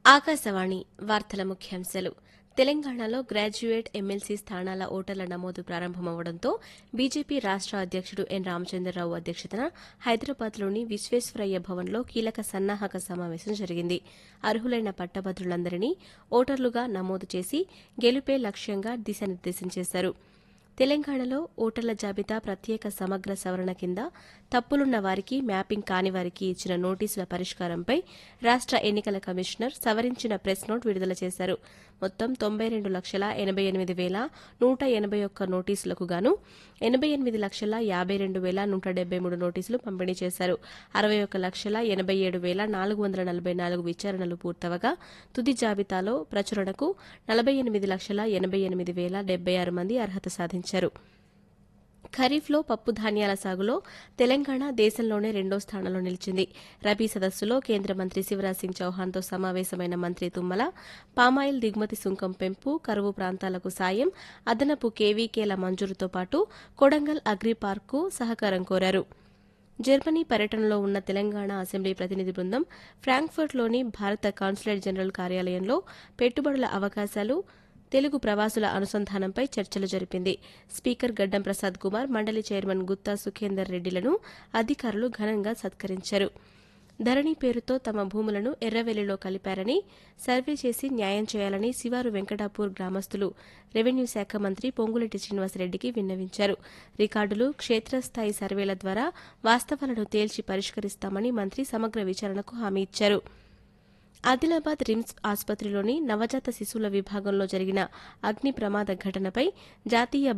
ఆకాశవాణి వార్తల ముఖ్యాంశాలు తెలంగాణలో గ్రాడ్యుయేట్ ఎమ్మెల్సీ స్థానాల ఓటర్ల నమోదు ప్రారంభమవడంతో బీజేపీ రాష్ట అధ్యకుడు ఎన్ రామచంద్రరావు అధ్యక్షతన హైదరాబాద్లోని విశ్వేశ్వరయ్య భవన్లో కీలక సన్నాహక సమావేశం జరిగింది అర్హులైన పట్టభద్రులందరినీ ఓటర్లుగా నమోదు చేసి గెలుపే లక్ష్యంగా దిశానిర్దేశం చేశారు తెలంగాణలో ఓటర్ల జాబితా ప్రత్యేక సమగ్ర సవరణ కింద తప్పులున్న వారికి మ్యాపింగ్ కాని వారికి ఇచ్చిన నోటీసుల పరిష్కారంపై రాష్ట ఎన్నికల కమిషనర్ సవరించిన ప్రెస్ నోట్ విడుదల చేశారు మొత్తం తొంభై రెండు లక్షల ఎనబై ఎనిమిది వేల నూట ఎనబై ఒక్క నోటీసులకు గాను ఎనబై ఎనిమిది లక్షల యాబై రెండు వేల నూట డెబ్బై మూడు నోటీసులు పంపిణీ చేశారు అరవై ఒక్క లక్షల ఎనబై ఏడు వేల నాలుగు వందల నలభై నాలుగు విచారణలు పూర్తవగా తుది జాబితాలో ప్రచురణకు నలభై ఎనిమిది లక్షల ఎనబై ఎనిమిది వేల డెబ్బై ఆరు మంది అర్హత సాధించారు ఖరీఫ్లో పప్పు ధాన్యాల సాగులో తెలంగాణ దేశంలోనే రెండో స్థానంలో నిలిచింది రబీ సదస్సులో కేంద్ర మంత్రి శివరాజ్ సింగ్ చౌహాన్తో సమావేశమైన మంత్రి తుమ్మల పామాయిల్ దిగుమతి సుంకం పెంపు కరువు ప్రాంతాలకు సాయం అదనపు కేవీకేల మంజూరుతో పాటు కొడంగల్ అగ్రి పార్కు సహకారం కోరారు జర్మనీ పర్యటనలో ఉన్న తెలంగాణ అసెంబ్లీ ప్రతినిధి బృందం ఫ్రాంక్ఫర్ట్లోని భారత కాన్సులేట్ జనరల్ కార్యాలయంలో పెట్టుబడుల అవకాశాలు తెలుగు ప్రవాసుల అనుసంధానంపై చర్చలు జరిపింది స్పీకర్ గడ్డం ప్రసాద్ కుమార్ మండలి చైర్మన్ గుత్తా సుఖేందర్ రెడ్డిలను అధికారులు ఘనంగా సత్కరించారు ధరణి పేరుతో తమ భూములను ఎర్రవెల్లిలో కలిపారని సర్వే చేసి న్యాయం చేయాలని శివారు వెంకటాపూర్ గ్రామస్తులు రెవెన్యూ శాఖ మంత్రి పొంగులేటి శ్రీనివాసరెడ్డికి విన్నవించారు రికార్డులు క్షేత్రస్థాయి సర్వేల ద్వారా వాస్తవాలను తేల్చి పరిష్కరిస్తామని మంత్రి సమగ్ర విచారణకు హామీ ఇచ్చారు ఆదిలాబాద్ రిమ్స్ ఆసుపత్రిలోని నవజాత శిశువుల విభాగంలో జరిగిన అగ్ని ప్రమాద ఘటనపై జాతీయ